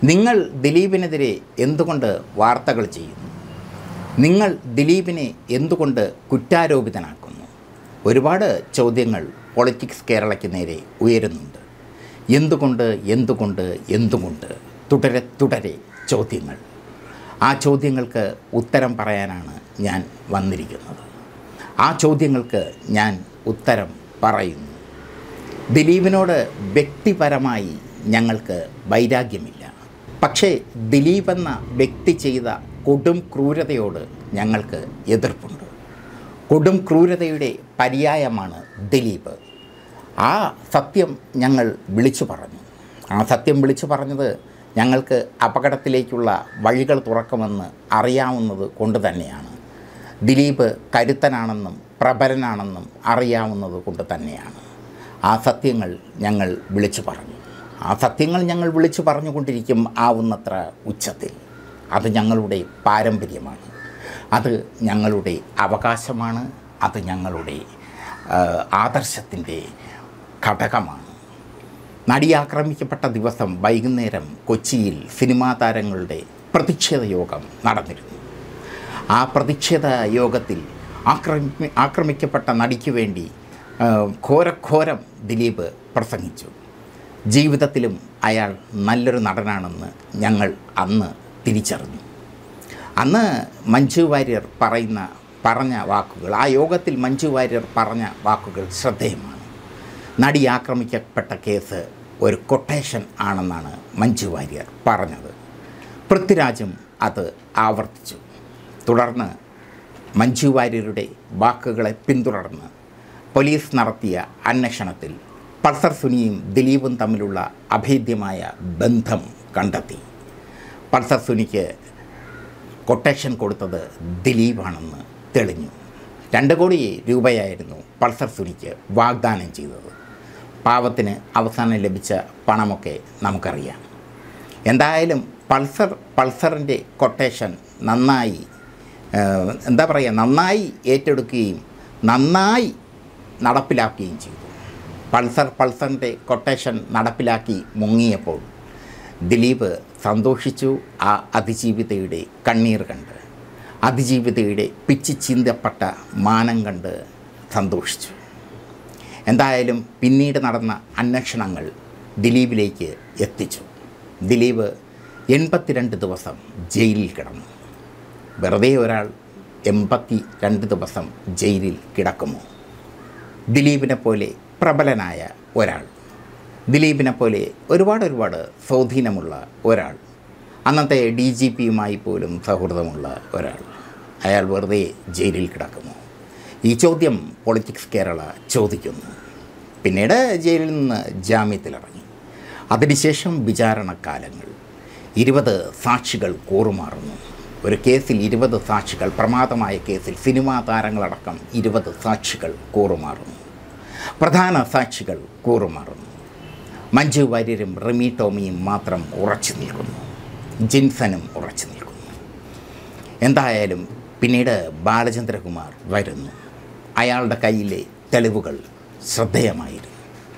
നിങ്ങൾ ദിലീപിനെതിരെ എന്തുകൊണ്ട് വാർത്തകൾ ചെയ്യുന്നു നിങ്ങൾ ദിലീപിനെ എന്തുകൊണ്ട് കുറ്റാരോപിതനാക്കുന്നു ഒരുപാട് ചോദ്യങ്ങൾ പൊളിറ്റിക്സ് കേരളയ്ക്ക് നേരെ ഉയരുന്നുണ്ട് എന്തുകൊണ്ട് എന്തുകൊണ്ട് എന്തുകൊണ്ട് തുടരെ തുടരെ ചോദ്യങ്ങൾ ആ ചോദ്യങ്ങൾക്ക് ഉത്തരം പറയാനാണ് ഞാൻ വന്നിരിക്കുന്നത് ആ ചോദ്യങ്ങൾക്ക് ഞാൻ ഉത്തരം പറയുന്നു ദിലീപിനോട് വ്യക്തിപരമായി ഞങ്ങൾക്ക് വൈരാഗ്യമില്ല പക്ഷേ ദിലീപ് എന്ന വ്യക്തി ചെയ്ത കൊടും ക്രൂരതയോട് ഞങ്ങൾക്ക് എതിർപ്പുണ്ട് കൊടും ക്രൂരതയുടെ പര്യായമാണ് ദിലീപ് ആ സത്യം ഞങ്ങൾ വിളിച്ചു പറഞ്ഞു ആ സത്യം വിളിച്ചു പറഞ്ഞത് ഞങ്ങൾക്ക് അപകടത്തിലേക്കുള്ള വഴികൾ തുറക്കുമെന്ന് അറിയാവുന്നത് കൊണ്ട് തന്നെയാണ് ദിലീപ് കരുത്തനാണെന്നും പ്രബലനാണെന്നും അറിയാവുന്നത് കൊണ്ട് തന്നെയാണ് ആ സത്യങ്ങൾ ഞങ്ങൾ വിളിച്ചു പറഞ്ഞു ആ സത്യങ്ങൾ ഞങ്ങൾ വിളിച്ചു പറഞ്ഞുകൊണ്ടിരിക്കും ആവുന്നത്ര ഉച്ചത്തിൽ അത് ഞങ്ങളുടെ പാരമ്പര്യമാണ് അത് ഞങ്ങളുടെ അവകാശമാണ് അത് ഞങ്ങളുടെ ആ, ആദർശത്തിൻ്റെ ഘടകമാണ് നടി ആക്രമിക്കപ്പെട്ട ദിവസം വൈകുന്നേരം കൊച്ചിയിൽ സിനിമാ താരങ്ങളുടെ പ്രതിഷേധ യോഗം നടന്നിരുന്നു ആ പ്രതിഷേധ യോഗത്തിൽ ആക്രമി ആക്രമിക്കപ്പെട്ട നടിക്ക് വേണ്ടി ആ, ഘോരഘോരം ദിലീപ് പ്രസംഗിച്ചു ജീവിതത്തിലും അയാൾ നല്ലൊരു നടനാണെന്ന് ഞങ്ങൾ അന്ന് തിരിച്ചറിഞ്ഞു അന്ന് മഞ്ജു വാര്യർ പറയുന്ന പറഞ്ഞ വാക്കുകൾ ആ യോഗത്തിൽ മഞ്ജു വാര്യർ പറഞ്ഞ വാക്കുകൾ ശ്രദ്ധേയമാണ് നടി ആക്രമിക്കപ്പെട്ട കേസ് ഒരു കൊട്ടേഷൻ ആണെന്നാണ് മഞ്ജു വാര്യർ പറഞ്ഞത് പൃഥ്വിരാജും അത് ആവർത്തിച്ചു തുടർന്ന് മഞ്ജു വാര്യരുടെ വാക്കുകളെ പിന്തുടർന്ന് പോലീസ് നടത്തിയ അന്വേഷണത്തിൽ പൾസർ സുനിയും ദിലീപും തമ്മിലുള്ള അഭേദ്യമായ ബന്ധം കണ്ടെത്തി പൾസർ സുനിക്ക് കൊട്ടേഷൻ കൊടുത്തത് ദിലീപാണെന്ന് തെളിഞ്ഞു രണ്ട് കോടി രൂപയായിരുന്നു പൾസർ സുനിക്ക് വാഗ്ദാനം ചെയ്തത് പാവത്തിന് അവസാനം ലഭിച്ച പണമൊക്കെ നമുക്കറിയാം എന്തായാലും പൾസർ പൾസറിൻ്റെ കൊട്ടേഷൻ നന്നായി ഏഹ്, എന്താ പറയുക നന്നായി ഏറ്റെടുക്കുകയും നന്നായി നടപ്പിലാക്കുകയും ചെയ്തു പൾസർ പൾസറിൻ്റെ കൊട്ടേഷൻ നടപ്പിലാക്കി മുങ്ങിയപ്പോൾ ദിലീപ് സന്തോഷിച്ചു ആ അതിജീവിതയുടെ കണ്ണീർ കണ്ട് അതിജീവിതയുടെ പിച്ചി ചീന്തപ്പെട്ട മാനം കണ്ട് സന്തോഷിച്ചു എന്തായാലും പിന്നീട് നടന്ന അന്വേഷണങ്ങൾ ദിലീപിലേക്ക് എത്തിച്ചു ദിലീപ് എൺപത്തിരണ്ട് ദിവസം ജയിലിൽ കിടന്നു വെറുതെ ഒരാൾ എൺപത്തി രണ്ട് ദിവസം ജയിലിൽ കിടക്കുമോ ദിലീപിനെ പോലെ പ്രബലനായ ഒരാൾ ദിലീപിനെ പോലെ ഒരുപാട് ഒരുപാട് സ്വാധീനമുള്ള ഒരാൾ അന്നത്തെ ഡി ജി പിയുമായി പോലും സൗഹൃദമുള്ള ഒരാൾ അയാൾ വെറുതെ ജയിലിൽ കിടക്കുന്നു ഈ ചോദ്യം പൊളിറ്റിക്സ് കേരള ചോദിക്കുന്നു പിന്നീട് ജയിലിൽ നിന്ന് ജാമ്യത്തിലിറങ്ങി അതിനുശേഷം വിചാരണക്കാലങ്ങൾ ഇരുപത് സാക്ഷികൾ കൂറുമാറുന്നു ഒരു കേസിൽ ഇരുപത് സാക്ഷികൾ പ്രമാദമായ കേസിൽ സിനിമാ താരങ്ങളടക്കം ഇരുപത് സാക്ഷികൾ കൂറുമാറുന്നു പ്രധാന സാക്ഷികൾ കൂറുമാറുന്നു മഞ്ജു വാര്യരും റിമി ടോമിയും മാത്രം ഉറച്ചു നിൽക്കുന്നു ജിൻസനും ഉറച്ചു നിൽക്കുന്നു എന്തായാലും പിന്നീട് ബാലചന്ദ്രകുമാർ വരുന്നു അയാളുടെ കയ്യിലെ തെളിവുകൾ ശ്രദ്ധേയമായിരുന്നു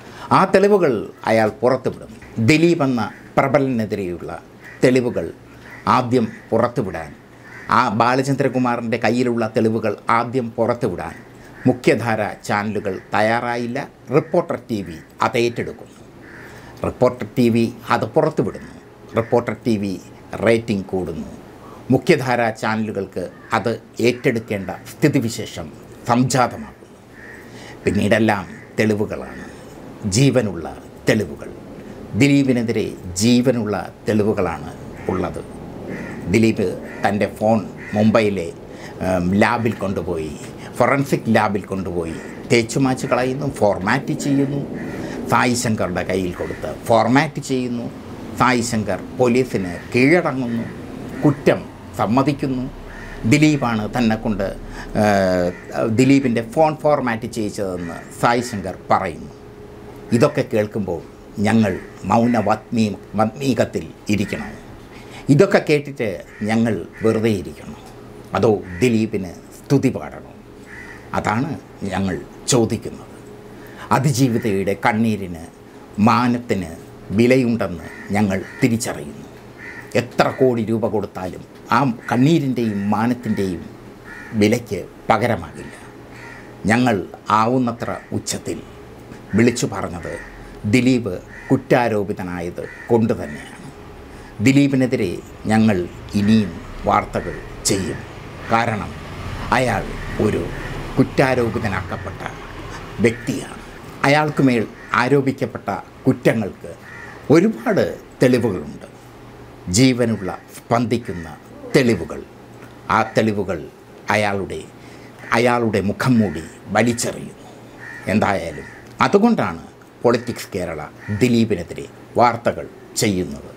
ആ തെളിവുകൾ അയാൾ പുറത്തുവിടുന്നു ദിലീപ് എന്ന പ്രബലനെതിരെയുള്ള തെളിവുകൾ ആദ്യം പുറത്തുവിടാൻ ആ ബാലചന്ദ്രകുമാറിൻ്റെ കയ്യിലുള്ള തെളിവുകൾ ആദ്യം പുറത്തുവിടാൻ മുഖ്യധാര ചാനലുകൾ തയ്യാറായില്ല റിപ്പോർട്ടർ ടി വി അത് ഏറ്റെടുക്കുന്നു റിപ്പോർട്ടർ ടി വി അത് പുറത്തുവിടുന്നു റിപ്പോർട്ടർ ടി വി റേറ്റിംഗ് കൂടുന്നു മുഖ്യധാര ചാനലുകൾക്ക് അത് ഏറ്റെടുക്കേണ്ട സ്ഥിതിവിശേഷം സംജാതമാകുന്നു പിന്നീടെല്ലാം തെളിവുകളാണ് ജീവനുള്ള തെളിവുകൾ ദിലീപിനെതിരെ ജീവനുള്ള തെളിവുകളാണ് ഉള്ളത് ദിലീപ് തൻ്റെ ഫോൺ മുംബൈയിലെ ഉം, ലാബിൽ കൊണ്ടുപോയി ഫോറൻസിക് ലാബിൽ കൊണ്ടുപോയി തേച്ചുമാച്ച് കളയുന്നു ഫോർമാറ്റ് ചെയ്യുന്നു സായി ശങ്കറുടെ കയ്യിൽ കൊടുത്ത് ഫോർമാറ്റ് ചെയ്യുന്നു സായി ശങ്കർ പോലീസിന് കീഴടങ്ങുന്നു കുറ്റം സമ്മതിക്കുന്നു ദിലീപാണ് തന്നെ കൊണ്ട് ഏഹ്, ദിലീപിൻ്റെ ഫോൺ ഫോർമാറ്റ് ചെയ്യിച്ചതെന്ന് സായി ശങ്കർ പറയുന്നു ഇതൊക്കെ കേൾക്കുമ്പോൾ ഞങ്ങൾ മൗനവാത്മീ വാത്മീകത്തിൽ ഇരിക്കണം ഇതൊക്കെ കേട്ടിട്ട് ഞങ്ങൾ വെറുതെ ഇരിക്കണം അതോ ദിലീപിന് സ്തുതി പാടണം അതാണ് ഞങ്ങൾ ചോദിക്കുന്നത് അതിജീവിതയുടെ കണ്ണീരിന് മാനത്തിന് വിലയുണ്ടെന്ന് ഞങ്ങൾ തിരിച്ചറിയുന്നു എത്ര കോടി രൂപ കൊടുത്താലും ആ കണ്ണീരിൻ്റെയും മാനത്തിൻ്റെയും വിലയ്ക്ക് പകരമാകില്ല ഞങ്ങൾ ആവുന്നത്ര ഉച്ചത്തിൽ വിളിച്ചു പറഞ്ഞത് ദിലീപ് കുറ്റാരോപിതനായത് കൊണ്ട് തന്നെയാണ് ദിലീപിനെതിരെ ഞങ്ങൾ ഇനിയും വാർത്തകൾ ചെയ്യും കാരണം അയാൾ ഒരു കുറ്റാരോപിതനാക്കപ്പെട്ട വ്യക്തിയാണ് അയാൾക്ക് മേൽ ആരോപിക്കപ്പെട്ട കുറ്റങ്ങൾക്ക് ഒരുപാട് തെളിവുകളുണ്ട് ജീവനുള്ള സ്പന്ദിക്കുന്ന തെളിവുകൾ ആ തെളിവുകൾ അയാളുടെ അയാളുടെ മുഖം മൂടി വലിച്ചെറിയുന്നു എന്തായാലും അതുകൊണ്ടാണ് പൊളിറ്റിക്സ് കേരള ദിലീപിനെതിരെ വാർത്തകൾ ചെയ്യുന്നത്